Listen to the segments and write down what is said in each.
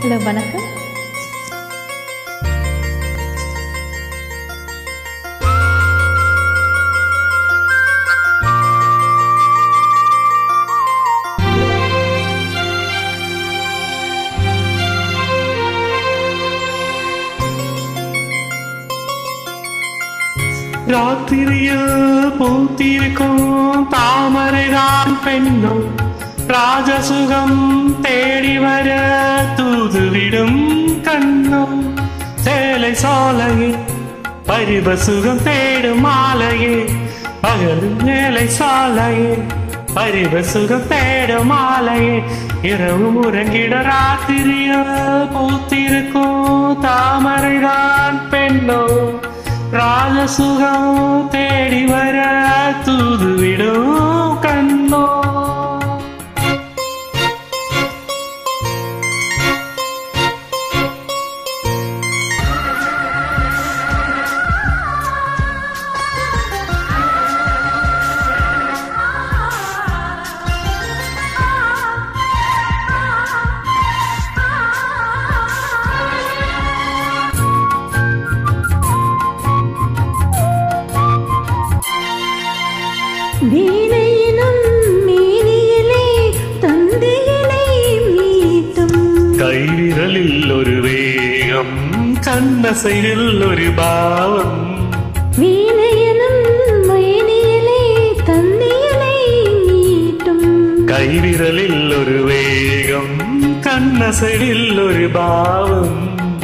Hello வணக்கம் ராத்திரியில் பூத்திருக்கும் தாமரைதான் பெண்ணும் ராஜசுகம் தேடி வர தூதுவிடும் கண்ணும் சேலை சாலையே பரிவ சுகம் தேடும் மாலையே பகல் மேலை சாலையே பரிவ சுகம் தேடும் மாலையே இரவு உறங்கிட ராத்திரியில் பூத்திருக்கும் தாமரைதான் பெண்ணும் ராஜசுகம் தேடி வர தூதுவிடும் கண்ணோ வீணையினும் மேனியிலே தந்தையினை மீட்டும் கைவிரலில் ஒரு வேகம் கண்ணசையில் ஒரு பாவம் வீணையினும் மேனியிலே தந்தையினை மீட்டும் கைவிரலில் ஒரு வேகம் கண்ணசையில் ஒரு பாவம்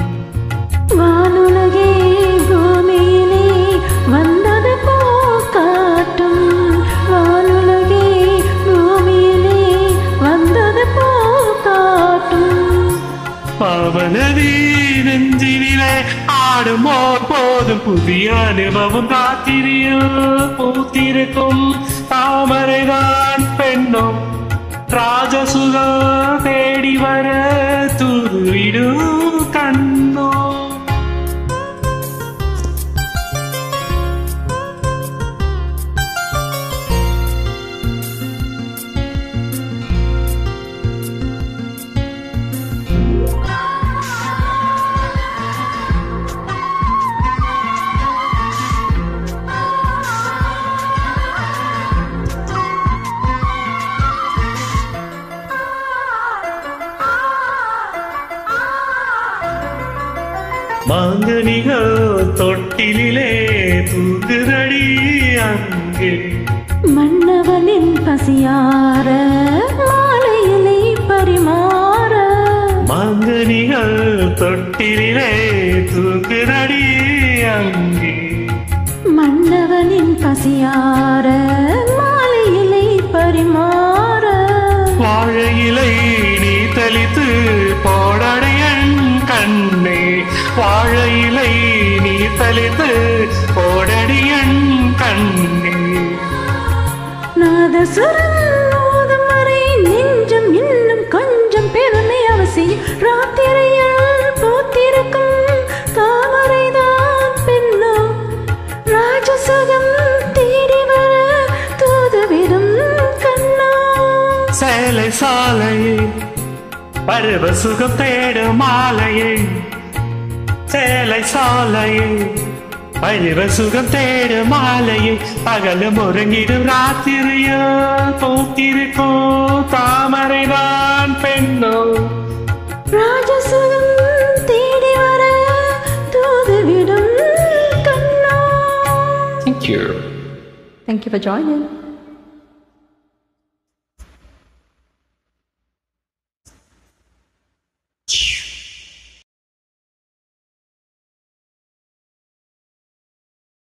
வானுலகே பூமியிலே வந்தது போ காட்டும் வானுலகே பூமியிலே வந்தது போ காட்டும் பாவனதி நெஞ்சினிலே ஆடும் ஓர் போதும் புதிய அனுபவம் ராத்திரியில் பூத்திருக்கும் தாமரைதான் பெண்ணும் ராஜசுக தேடி வர தூதுவிடும் கண்ணோ மாங்கனிகள் தொட்டிலே தூங்குதடி அங்கே மன்னவனின் பசியார மாலையிலை பரிமாற மாங்கனிகள் தொட்டிலே தூங்குதடி அங்கே மன்னவனின் பசியார மாலையிலை பரிமாற வாழையிலை நீ தளித்து போடடையன் கண்ணே வாழையிலை நீ தளித்து போடடியன் கண்ணே நாதசுரம் மோதும் வரை நெஞ்சம் இன்னும் கொஞ்சம் பெருமை அவசியம் ராத்திரையில் பூத்திருக்கும் தாமரைதான் பெண்ணோ ராஜசுகம் தேடி வர தூதுவிடும் கண்ணோ சேலை சாலையே பருவ சுகம் தேடும் மாலையே சேலை சாலையே பருவ சுகம் தேடும் மாலையே பகலும் உறங்கிடும் ராத்திரியோ பூத்திருக்கும் தாமரைதான் பெண்ணோ ராஜசுகம் தேடி வர தூதுவிடும் கண்ணோ Thank you. Thank you for joining.